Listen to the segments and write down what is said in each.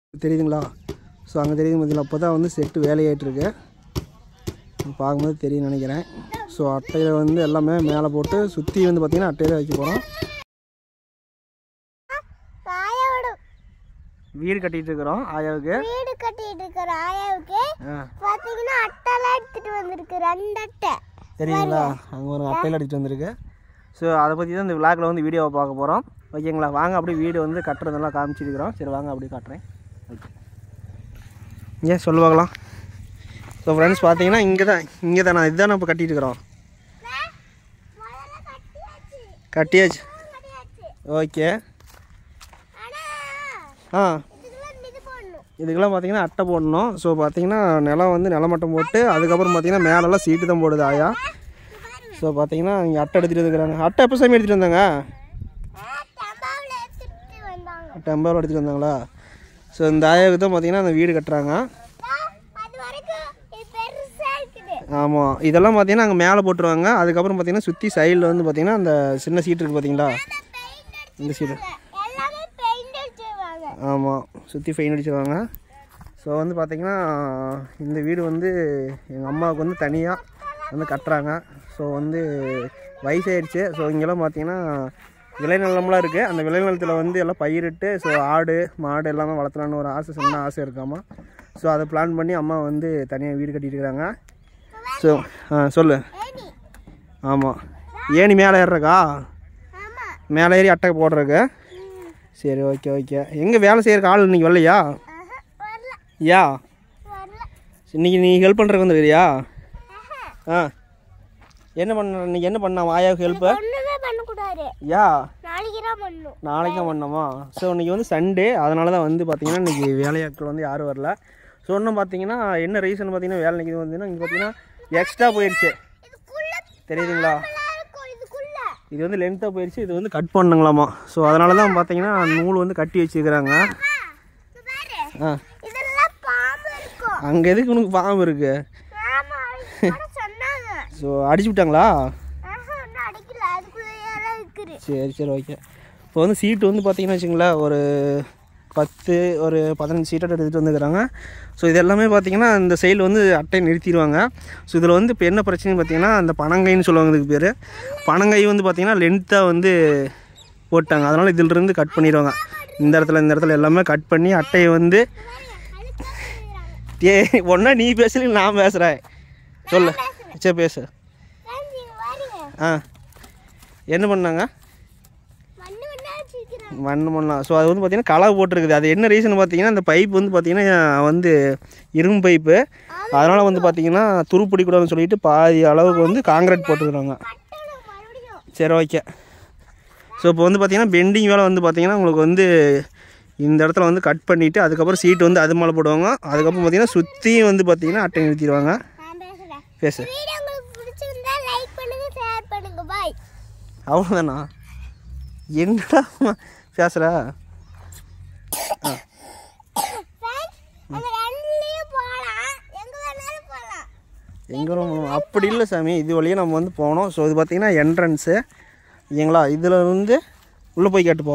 தெரியுதுங்களா ஸோ அங்கே தெரியுது பார்த்தீங்களா அப்போ தான் வந்து செட்டு வேலையாயிட்டிருக்கு பார்க்கும்போது தெரியும் நினைக்கிறேன் ஸோ அட்டையில் வந்து எல்லாமே மேலே போட்டு சுற்றி வந்து பார்த்திங்கன்னா அட்டையில் வைக்க போகிறோம் ஆயாவோட வீடு கட்டிகிட்டு இருக்கிறோம் ஆயாவுக்கு வீடு கட்டிட்டு இருக்கிற ஆயாவுக்கு ஆ பாத்தீங்கன்னா அட்டைலாம் எடுத்துட்டு வந்திருக்கு ரெண்டு அட்டை தெரியுங்களா அங்கே ஒரு அட்டையில் அடிச்சுட்டு வந்திருக்கு ஸோ அதை பற்றி தான் இந்த விழாக்கில் வந்து வீடியோவை பார்க்க போகிறோம் ஓகேங்களா வாங்க அப்படியே வீடு வந்து கட்டுறதெல்லாம் காமிச்சிருக்கிறோம் சரி வாங்க அப்படியே காட்டுறேன் ஓகே ஏன் சொல்லு பார்க்கலாம் ஸோ ஃப்ரெண்ட்ஸ் பார்த்தீங்கன்னா இங்கே தான் இங்கே தான் நான் இதுதான் இப்போ கட்டிட்டு இருக்கிறோம் முதல்ல கட்டியாச்சு கட்டியாச்சு கட்டியாச்சு ஓகே ஆனா ஆ இதுக்கெல்லாம் இது போடணும் இதுக்கெல்லாம் பார்த்தீங்கன்னா அட்டை போடணும் ஸோ பார்த்தீங்கன்னா நிலம் வந்து நிலமட்டம் போட்டு அதுக்கப்புறம் பார்த்தீங்கன்னா மேலெல்லாம் சீட்டு தான் போடுது ஆயா ஸோ பார்த்தீங்கன்னா இங்கே அட்டை எடுத்துகிட்டு இருக்கிறாங்க அட்டை எப்போ சாமி எடுத்துகிட்டு வந்தாங்க டம்பாவில் எடுத்துட்டு வந்தாங்க அட்டை எண்பது ரூபா எடுத்துகிட்டு வந்தாங்களா ஸோ இந்த ஆயாவுக்கு தான் பார்த்தீங்கன்னா அந்த வீடு கட்டுறாங்க ஆ, அது வரைக்கும் இது பெருசா இருக்குது ஆமாம் இதெல்லாம் பார்த்தீங்கன்னா அங்கே மேலே போட்டுருவாங்க அதுக்கப்புறம் பார்த்தீங்கன்னா சுற்றி சைடில் வந்து பார்த்தீங்கன்னா அந்த சின்ன சீட் இருக்குது பார்த்தீங்களா பெயிண்ட் அடிச்சு இந்த சீட்டு எல்லாமே பெயிண்ட் அடிச்சிருவாங்க ஆமாம் சுற்றி ஃபைன் அடிச்சிருவாங்க ஸோ வந்து பார்த்திங்கன்னா இந்த வீடு வந்து எங்கள் அம்மாவுக்கு வந்து தனியாக வந்து கட்டுறாங்க ஸோ வந்து வயசாயிடுச்சு ஸோ இங்கெல்லாம் பார்த்தீங்கன்னா விளைநிலம்லாம் இருக்குது அந்த விளைநிலத்தில் வந்து எல்லாம் பயிரிட்டு ஸோ ஆடு மாடு எல்லாமே வளர்த்தலான்னு ஒரு ஆசை சின்ன ஆசை இருக்காமா ஸோ அதை பிளான் பண்ணி அம்மா வந்து தனியாக வீடு கட்டிட்டு இருக்காங்க ஸோ ஆ சொல்லு ஏனி ஆமாம் ஏணி மேலே ஏறுறக்கா ஆமா மேலே ஏறி அட்டை போடுறக்கு ம். சரி ஓகே ஓகே எங்கே வேலை செய்கிறக்கு ஆள் இன்னைக்கு வரலையா ஆஹா, வரல யா வரல இன்னைக்கு நீ ஹெல்ப் பண்ணுறதுக்கு வந்துருக்கிறியா ஆஹா. ஆ என்ன பண்ண இன்னைக்கு என்ன பண்ண ஆயாவுக்கு ஹெல்ப்பு ஒண்ணுமே பண்ணக்கூடாது யா நாளைக்கு தான் பண்ணணும் நாளைக்கு தான் பண்ணோமா ஸோ இன்னைக்கு வந்து சண்டே அதனால தான் வந்து பார்த்தீங்கன்னா இன்னைக்கு வேலையாட்கள் வந்து யாரும் வரல ஸோ இன்னும் பார்த்தீங்கன்னா என்ன ரீசன் பார்த்தீங்கன்னா வேலை நிற்கிது பார்த்தீங்கன்னா இங்கே பார்த்தீங்கன்னா எக்ஸ்ட்ரா போயிடுச்சு இதுக்குள்ள தெரியுதுங்களா எல்லாம் இருக்கும் இதுக்குள்ள இது வந்து லென்த்தாக போயிடுச்சு இது வந்து கட் பண்ணுங்களாமா ஸோ அதனால தான் பார்த்தீங்கன்னா நூல் வந்து கட்டி வச்சுக்கிறாங்க ஆ, இங்க பாரு ஆ இதெல்லாம் பாம்பு இருக்கும் அங்கே எதுக்கு உனக்கு பாம்பு இருக்குது ஆமா கூட சொன்னாங்க ஸோ அடிச்சு விட்டாங்களா ஆஹா ஒன்றும் அடிக்கல அதுக்குள்ளேயே தான் இருக்குது சரி சரி ஓகே இப்போ வந்து சீட்டு வந்து பார்த்தீங்கன்னா வச்சுங்களேன் ஒரு பத்து ஒரு பதினஞ்சு சீட்டை எடுத்துகிட்டு வந்துக்கிறாங்க ஸோ இது எல்லாமே பார்த்தீங்கன்னா இந்த சைடில் வந்து அட்டை நிறுத்திடுவாங்க ஸோ இதில் வந்து இப்போ என்ன பிரச்சனைன்னு பார்த்தீங்கன்னா அந்த பனங்கைன்னு சொல்லுவாங்க இதுக்கு பேர் பனங்கை வந்து பார்த்தீங்கன்னா லென்த்தாக வந்து போட்டாங்க அதனால் இதிலிருந்து கட் பண்ணிடுவாங்க இந்த இடத்துல இந்த இடத்துல எல்லாமே கட் பண்ணி அட்டையை வந்து ஏ ஒன்றா நீ பேசல நான் பேசுகிறேன் சொல்லு சரி பேசு ஆ என்ன பண்ணாங்க மண்ணு மண்ணா வச்சிருக்கிறாங்க மண் மண்ணலாம் ஸோ அது வந்து பார்த்தீங்கன்னா களை போட்டிருக்குது அது என்ன ரீசன் பார்த்தீங்கன்னா அந்த பைப் வந்து பார்த்தீங்கன்னா வந்து இரும்பு பைப்பு அதனால் வந்து பார்த்தீங்கன்னா துருப்பிடிக்கூடாதுன்னு சொல்லிட்டு பாதி அளவுக்கு வந்து காங்கிரீட் போட்டுருக்குறாங்க கட்டணும் மறுபடியும் சரி ஓகே ஸோ இப்போ வந்து பார்த்தீங்கன்னா பெண்டிங் வேலை வந்து பார்த்தீங்கன்னா உங்களுக்கு வந்து இந்த இடத்துல வந்து கட் பண்ணிவிட்டு அதுக்கப்புறம் சீட்டு வந்து அது மேலே போடுவாங்க அதுக்கப்புறம் பார்த்தீங்கன்னா சுற்றியும் வந்து பார்த்தீங்கன்னா அட்டை நிறுத்திடுவாங்க நான் பேசுறேன் பேசு வீடியோ உங்களுக்கு பிடிச்சிருந்தா லைக் பண்ணுங்க ஷேர் பண்ணுங்க பாய் அவ்வளோதானா என்னடா பேசுகிற அந்த ரெண்டுலயும் போகலாம் எங்க வேணாலும் போகலாம் எங்கே போகணும் அப்படி இல்லை சாமி இது வழியாக நம்ம வந்து போனோம் ஸோ இது பார்த்தீங்கன்னா என்ட்ரன்ஸு இல்லைங்களா இதில் வந்து உள்ளே போய் கேட்டுப்போ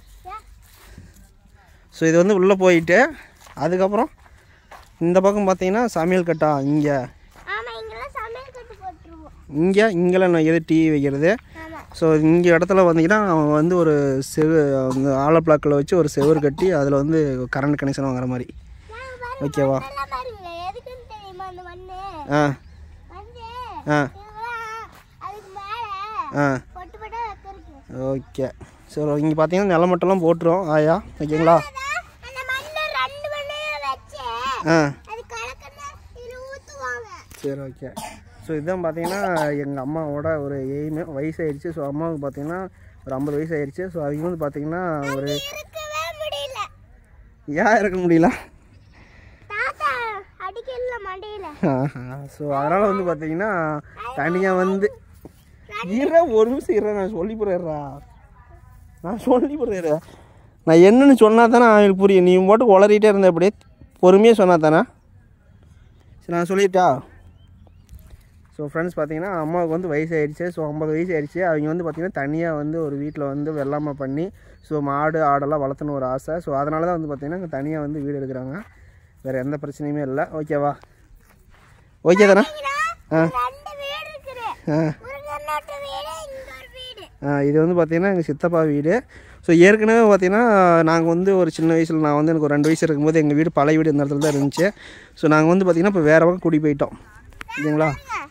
ஸோ இது வந்து உள்ளே போயிட்டு அதுக்கப்புறம் இந்த பக்கம் பார்த்தீங்கன்னா சமையல் கட்டா இங்கே ஆமா இங்கெல்லாம் சமையல் கட்டு போட்டுருவோம் இங்கே இங்கெல்லாம் நான் எது டீ வைக்கிறது ஆமா ஸோ இங்கே இடத்துல வந்தீங்கன்னா அவன் வந்து ஒரு செவு அந்த ஆலை பிளாக்கில் வச்சு ஒரு செவுரு கட்டி அதில் வந்து கரண்ட் கனெக்ஷன் வாங்குற மாதிரி நாங்க பாருங்க ஓகேவா இதெல்லாம் பாருங்க எதுக்குன்னு தெரியுமா அந்த மண்ணு ஆ வந்து ஆ இதெல்லாம் அதுக்கு மேல ஆ பொட்டு பொட்டா வைக்கிறதுக்கு ஓகே சரி இங்கே பார்த்தீங்கன்னா நிலமட்டெல்லாம் போட்டுரும் ஆயா ஓகேங்களா அதான் அந்த மண்ணு ரெண்டு மண்ணையும் வச்சு ஆ அது கலக்கணும் இதுல ஊத்துவாங்க சரி ஓகே ஸோ இதுதான் பார்த்தீங்கன்னா எங்கள் அம்மாவோட ஒரு எய்மு வயசாயிருச்சு ஸோ அம்மாவுக்கு பார்த்தீங்கன்னா ஒரு ஐம்பது வயசு ஆயிடுச்சு ஸோ அவங்க வந்து பார்த்தீங்கன்னா ஒரு இருக்கவே முடியல ஏன் இருக்க முடியல தாத்தா அடிக்கல மண்டையில ஸோ அதனால் வந்து பார்த்தீங்கன்னா தனியாக வந்து இற ஒரு நிமிஷம் இற நான் சொல்லி போடுறேன்டா நான் சொல்லி போடுறேன் நான் என்னன்னு சொன்னா தானே அவங்களுக்கு புரியும் நீ போட்டு உளறிட்டே இருந்த அப்படியே பொறுமையாக சொன்னா தானே சரி நான் சொல்லிட்டா ஸோ ஃப்ரெண்ட்ஸ் பார்த்தீங்கன்னா அம்மாவுக்கு வந்து வயசு ஆயிடுச்சு ஸோ ஐம்பது வயசு ஆயிடுச்சு அவங்க வந்து பார்த்திங்கன்னா தனியாக வந்து ஒரு வீட்டில் வந்து வெள்ளாமை பண்ணி ஸோ மாடு ஆடெல்லாம் வளர்த்தணும் ஒரு ஆசை ஸோ அதனால தான் வந்து பார்த்திங்கன்னா இங்கே தனியாக வந்து வீடு எடுக்கிறாங்க வேறு எந்த பிரச்சனையுமே இல்லை ஓகேவா ஓகே தானே ஆ ரெண்டு வீடு இருக்குது ஆ முருகனோட்ட வீடு இங்க ஒரு வீடு ஆ, இது வந்து பார்த்திங்கன்னா எங்கள் சித்தப்பா வீடு ஸோ ஏற்கனவே பார்த்தீங்கன்னா நாங்கள் வந்து ஒரு சின்ன வயசில் நான் வந்து எனக்கு ஒரு ரெண்டு வயசு இருக்கும்போது எங்கள் வீடு பழைய வீடு இந்த இடத்துல தான் இருந்துச்சு ஸோ நாங்கள் வந்து பார்த்திங்கன்னா இப்போ வேறு பக்கம் குடி போயிட்டோம் ஓகேங்களா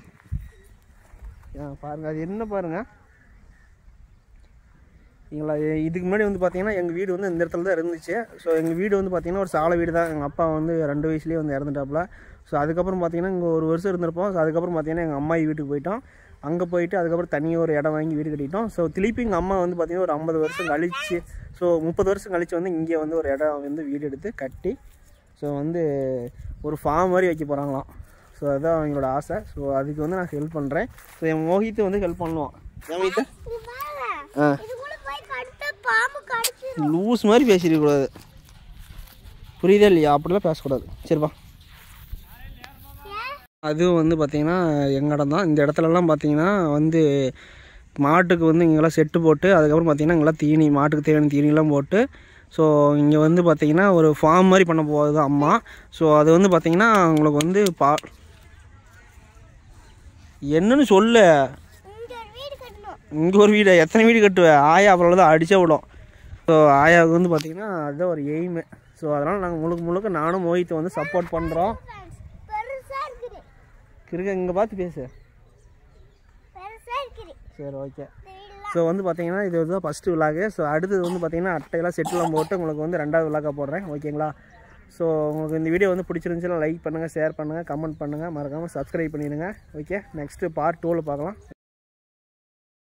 ஆ பாருங்கள் அது என்ன பாருங்கள் சரிங்களா இ- இதுக்கு முன்னாடி வந்து பார்த்தீங்கன்னா எங்கள் வீடு வந்து இந்த இடத்துல தான் இருந்துச்சு ஸோ எங்கள் வீடு வந்து பார்த்தீங்கன்னா ஒரு சாலை வீடு தான் எங்கள் அப்பா வந்து ரெண்டு வயசுலேயே வந்து இறந்துட்டாப்புல ஸோ அதுக்கப்புறம் பார்த்தீங்கன்னா இங்கே ஒரு வருஷம் இருந்திருப்போம் ஸோ அதுக்கப்புறம் பார்த்தீங்கன்னா எங்கள் அம்மாயி வீட்டுக்கு போயிட்டோம் அங்கே போயிட்டு அதுக்கப்புறம் தனியாக ஒரு இடம் வாங்கி வீடு கட்டிட்டோம் ஸோ திருப்பி எங்கள் அம்மா வந்து பார்த்தீங்கன்னா ஒரு ஐம்பது வருஷம் கழிச்சு ஸோ முப்பது வருஷம் கழிச்சு வந்து இங்கே வந்து ஒரு இடம் வந்து வீடு எடுத்து கட்டி ஸோ வந்து ஒரு ஃபார்ம் மாதிரி வைக்க போகிறாங்களாம் ஸோ அதுதான் அவங்களோட ஆசை ஸோ அதுக்கு வந்து நான் ஹெல்ப் பண்ணுறேன் ஸோ என் மோகித்து வந்து ஹெல்ப் பண்ணுவான் ஏன் மோகித்து இது பாருங்க ஆ இதுக்குள்ள போய் கடுத்த பாம்பு கடிச்சு லூஸ் மாதிரி பேசிடக்கூடாது புரியுதா இல்லையா அப்படிலாம் பேசக்கூடாது சரிப்பா அதுவும் வந்து பார்த்திங்கன்னா எங்கள் இடம் தான் இந்த இடத்துலலாம் பார்த்தீங்கன்னா வந்து மாட்டுக்கு வந்து இங்கெல்லாம் செட்டு போட்டு அதுக்கப்புறம் பார்த்தீங்கன்னா இங்கெல்லாம் தீனி மாட்டுக்கு தேவையான தீனிலாம் போட்டு ஸோ இங்கே வந்து பார்த்தீங்கன்னா ஒரு ஃபார்ம் மாதிரி பண்ண போகுது அம்மா ஸோ அது வந்து பார்த்தீங்கன்னா உங்களுக்கு வந்து பா என்னன்னு சொல்லு இங்க ஒரு வீடு கட்டணும் இங்கே ஒரு வீடு எத்தனை வீடு கட்டுவேன் ஆயா அப்புறம் தான் அடிச்சே விடும் ஸோ ஆயாவுக்கு வந்து பார்த்தீங்கன்னா அதுதான் ஒரு எய்மு ஸோ அதனால் நாங்கள் முழுக்க முழுக்க நானும் மோகித்தை வந்து சப்போர்ட் பண்ணுறோம் Friends, பெருசா இருக்குது கிருக்க இங்கே பார்த்து பேசு பெருசா இருக்குது சரி ஓகே இந்த வீடுலாம் ஸோ வந்து பார்த்தீங்கன்னா இது தான் ஃபஸ்ட்டு விழாக்கு ஸோ அடுத்தது வந்து பார்த்தீங்கன்னா அட்டையெல்லாம் செட்டிலாம் போட்டு உங்களுக்கு வந்து ரெண்டாவது விழாக்கா போடுறேன் ஓகேங்களா ஸோ உங்களுக்கு இந்த வீடியோ வந்து பிடிச்சிருந்துச்சுன்னா லைக் பண்ணுங்கள் ஷேர் பண்ணுங்கள் கமெண்ட் பண்ணுங்கள் மறக்காமல் சப்ஸ்கிரைப் பண்ணிடுங்க ஓகே நெக்ஸ்ட்டு பார்ட் டூவில் பார்க்கலாம்